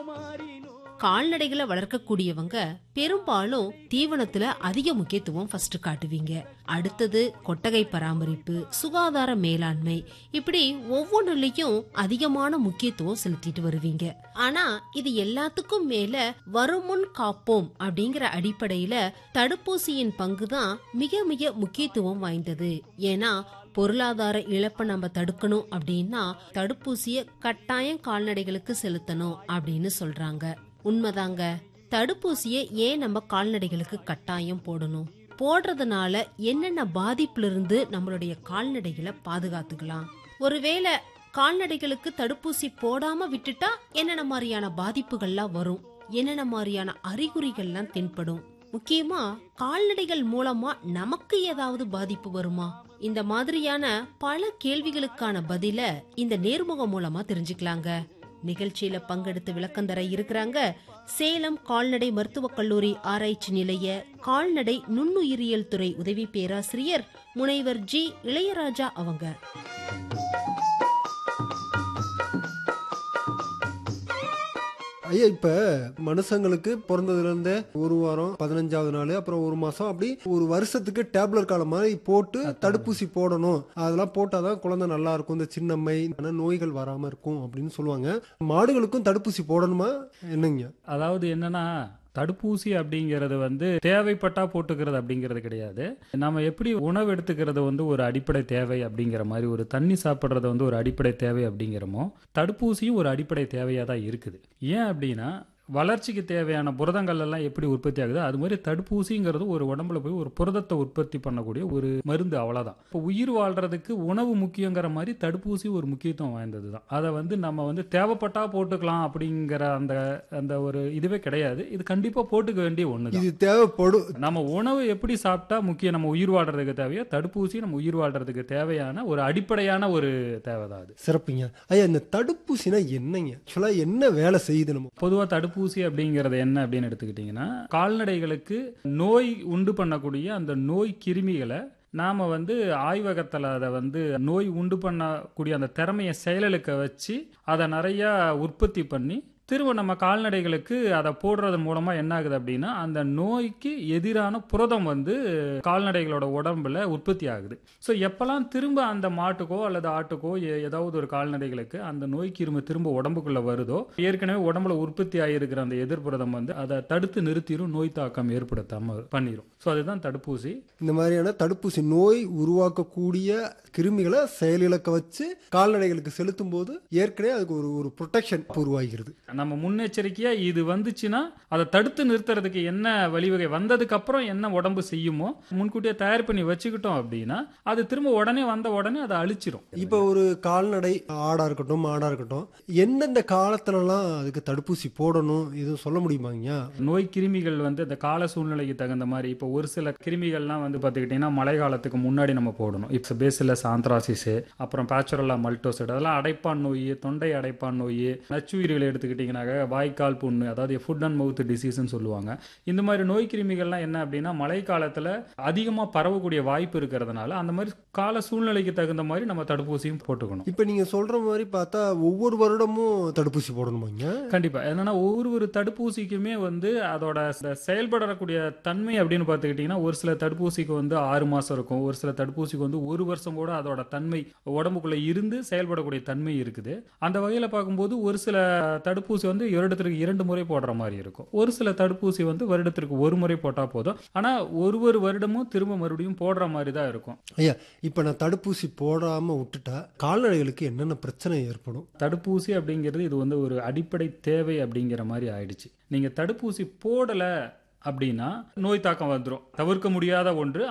கால்நடைகளை வளர்க்கக்கூடியவங்க பெரும்பாலும் தீவனத்துல அதிக முக்கியத்துவம் ஃபர்ஸ்ட் காட்டுவீங்க அடுத்தது கொட்டகை பராமரிப்பு சுகாதார மேலாண்மை இப்படி ஒவ்வொன்றுலயும் அதிகமான முக்கியத்துவம் செலுத்திட்டு வருவீங்க ஆனா இது எல்லாத்துக்கும் மேல வருமுன் காப்போம் அப்படிங்கிற அடிப்படையில தடுப்பூசியின் பங்கு தான் மிக மிக முக்கியத்துவம் வாய்ந்தது ஏன்னா பொருளாதார இழப்பை நம்ம தடுக்கணும் அப்படின்னா தடுப்பூசிய கட்டாயம் கால்நடைகளுக்கு செலுத்தணும் அப்படின்னு சொல்றாங்க உண்மைதாங்க தடுப்பூசிய ஏன் நம்ம கால்நடைகளுக்கு கட்டாயம் போடணும் போடுறதுனால என்னென்ன பாதிப்புல இருந்து நம்மளுடைய கால்நடைகளை பாதுகாத்துக்கலாம் ஒருவேளை கால்நடைகளுக்கு தடுப்பூசி போடாம விட்டுட்டா என்னென்ன மாதிரியான பாதிப்புகள்லாம் வரும் என்னென்ன மாதிரியான அறிகுறிகள்லாம் தென்படும் முக்கியமா கால்நடைகள் மூலமா நமக்கு ஏதாவது பாதிப்பு வருமா இந்த மாதிரியான பல கேள்விகளுக்கான பதில இந்த நேர்முகம் மூலமா தெரிஞ்சுக்கலாங்க நிகழ்ச்சியில பங்கெடுத்து விளக்கம் தர இருக்கிறாங்க சேலம் கால்நடை மருத்துவக் கல்லூரி ஆராய்ச்சி நிலைய கால்நடை நுண்ணுயிரியல் துறை உதவி பேராசிரியர் முனைவர் ஜி இளையராஜா அவங்க ஐயா இப்ப மனுஷங்களுக்கு பிறந்ததுல இருந்தே ஒரு வாரம் பதினஞ்சாவது நாள் அப்புறம் ஒரு மாசம் அப்படி ஒரு வருஷத்துக்கு டேப்லெட் காலம் மாதிரி போட்டு தடுப்பூசி போடணும் அதெல்லாம் போட்டாதான் குழந்தை நல்லா இருக்கும் இந்த சின்னம்மை நோய்கள் வராம இருக்கும் அப்படின்னு சொல்லுவாங்க மாடுகளுக்கும் தடுப்பூசி போடணுமா என்னங்க அதாவது என்னன்னா தடுப்பூசி அப்படிங்கிறது வந்து தேவைப்பட்டா போட்டுக்கிறது அப்படிங்கிறது கிடையாது நம்ம எப்படி உணவு எடுத்துக்கிறது வந்து ஒரு அடிப்படை தேவை அப்படிங்கிற மாதிரி ஒரு தண்ணி சாப்பிட்றது வந்து ஒரு அடிப்படை தேவை அப்படிங்கிறமோ தடுப்பூசியும் ஒரு அடிப்படை தேவையாக தான் இருக்குது ஏன் அப்படின்னா வளர்ச்சிக்கு தேவையான புரதங்கள் எல்லாம் எப்படி உற்பத்தி ஆகுது அது மாதிரி தடுப்பூசிங்கிறது ஒரு உடம்புல போய் ஒரு புரதத்தை உற்பத்தி பண்ணக்கூடிய ஒரு மருந்து அவ்வளவுதான் இப்போ உயிர் வாழ்றதுக்கு உணவு முக்கியங்கிற மாதிரி தடுப்பூசி ஒரு முக்கியத்துவம் வாய்ந்தது தான் அதை வந்து நம்ம வந்து தேவைப்பட்டா போட்டுக்கலாம் அப்படிங்கிற அந்த அந்த ஒரு இதுவே கிடையாது இது கண்டிப்பா போட்டுக்க வேண்டிய ஒன்று இது தேவைப்படும் நம்ம உணவு எப்படி சாப்பிட்டா முக்கியம் நம்ம உயிர் வாழ்றதுக்கு தேவையோ தடுப்பூசி நம்ம உயிர் வாழ்றதுக்கு தேவையான ஒரு அடிப்படையான ஒரு தேவை தான் அது சிறப்புங்க ஐயா இந்த தடுப்பூசினா என்னங்க ஆக்சுவலா என்ன வேலை செய்யுது நம்ம பொதுவாக தடுப்பூசி அப்படிங்கிறது என்ன அப்படின்னு எடுத்துக்கிட்டிங்கன்னா கால்நடைகளுக்கு நோய் உண்டு பண்ணக்கூடிய அந்த நோய் கிருமிகளை நாம் வந்து ஆய்வகத்தில் அதை வந்து நோய் உண்டு பண்ணக்கூடிய அந்த திறமையை செயலுக்க வச்சு அதை நிறையா உற்பத்தி பண்ணி திரும்ப நம்ம கால்நடைகளுக்கு அதை போடுறதன் மூலமாக என்ன ஆகுது அப்படின்னா அந்த நோய்க்கு எதிரான புரதம் வந்து கால்நடைகளோட உடம்புல உற்பத்தி ஆகுது ஸோ எப்போல்லாம் திரும்ப அந்த மாட்டுக்கோ அல்லது ஆட்டுக்கோ எ- ஏதாவது ஒரு கால்நடைகளுக்கு அந்த நோய் கிருமி திரும்ப உடம்புக்குள்ள வருதோ ஏற்கனவே உடம்புல உற்பத்தி ஆகியிருக்கிற அந்த எதிர்ப்புரதம் வந்து அதை தடுத்து நிறுத்திடும் நோய் தாக்கம் ஏற்படுத்தாம பண்ணிடும் ஸோ அதுதான் தடுப்பூசி இந்த மாதிரியான தடுப்பூசி நோய் உருவாக்கக்கூடிய கிருமிகளை செயலிழக்க வச்சு கால்நடைகளுக்கு செலுத்தும் போது ஏற்கனவே அதுக்கு ஒரு ஒரு ப்ரொடெக்ஷன் உருவாகிறது நம்ம முன்னெச்சரிக்கையா இது வந்துச்சுன்னா அதை தடுத்து நிறுத்துறதுக்கு என்ன வழிவகை வந்ததுக்கு அப்புறம் என்ன உடம்பு செய்யுமோ முன்கூட்டியே தயார் பண்ணி வச்சுக்கிட்டோம் அப்படின்னா அது திரும்ப உடனே வந்த உடனே அதை அழிச்சிரும் இப்போ ஒரு கால்நடை ஆடா இருக்கட்டும் மாடா இருக்கட்டும் எந்தெந்த காலத்துலலாம் அதுக்கு தடுப்பூசி போடணும் எதுவும் சொல்ல முடியுமாங்கய்யா நோய் கிருமிகள் வந்து அந்த கால சூழ்நிலைக்கு தகுந்த மாதிரி இப்போ ஒரு சில கிருமிகள்லாம் வந்து பார்த்துக்கிட்டிங்கன்னா மழை காலத்துக்கு முன்னாடி நம்ம போடணும் இப்போ பேசில் சாந்த்ராசிஸ் அப்புறம் பேச்சுரல்லா மல்டோசைட் அதெல்லாம் அடைப்பான் நோய் தொண்டை அடைப்பான் நோய் நச்சுயிரிகளை எடுத்துக்கிட்டிங்கனாக்க வாய்க்கால் புண்ணு அதாவது ஃபுட் அண்ட் மவுத் டிசீஸ்னு சொல்லுவாங்க இந்த மாதிரி நோய் கிருமிகள்லாம் என்ன அப்படின்னா மழை காலத்தில் அதிகமாக பரவக்கூடிய வாய்ப்பு இருக்கிறதுனால அந்த மாதிரி கால சூழ்நிலைக்கு தகுந்த மாதிரி நம்ம தடுப்பூசியும் போட்டுக்கணும் இப்போ நீங்க சொல்ற மாதிரி பார்த்தா ஒவ்வொரு வருடமும் தடுப்பூசி போடணுமாங்க கண்டிப்பா என்னன்னா ஒவ்வொரு ஒரு தடுப்பூசிக்குமே வந்து அதோட ச- செயல்படக்கூடிய தன்மை அப்படின்னு பார்த்துக்கிட்டிங்கன்னா ஒரு சில தடுப்பூசிக்கு வந்து ஆறு மாசம் இருக்கும் ஒரு சில தடுப்பூசிக்கு வந்து ஒரு வருஷம் கூட அதோட தன்மை உடம்புக்குள்ள இருந்து செயல்படக்கூடிய தன்மை இருக்குது அந்த வகையில பார்க்கும்போது ஒரு சில தடுப்பூசி வந்து வருடத்திற்கு இரண்டு முறை போடுற மாதிரி இருக்கும் ஒரு சில தடுப்பூசி வந்து வருடத்திற்கு ஒரு முறை போட்டா போதும் ஆனா ஒரு ஒரு வருடமும் திரும்ப மறுபடியும் போடுற மாதிரி தான் இருக்கும் ஐயா இப்போ நான் தடுப்பூசி போடாம விட்டுட்டா கால்நடைகளுக்கு என்னென்ன பிரச்சனை ஏற்படும் தடுப்பூசி அப்படிங்கிறது இது வந்து ஒரு அடிப்படை தேவை அப்படிங்கிற மாதிரி ஆயிடுச்சு நீங்க தடுப்பூசி போடல அப்படின்னா நோய் தாக்கம் வந்துடும் தவிர்க்க முடியாத ஒன்று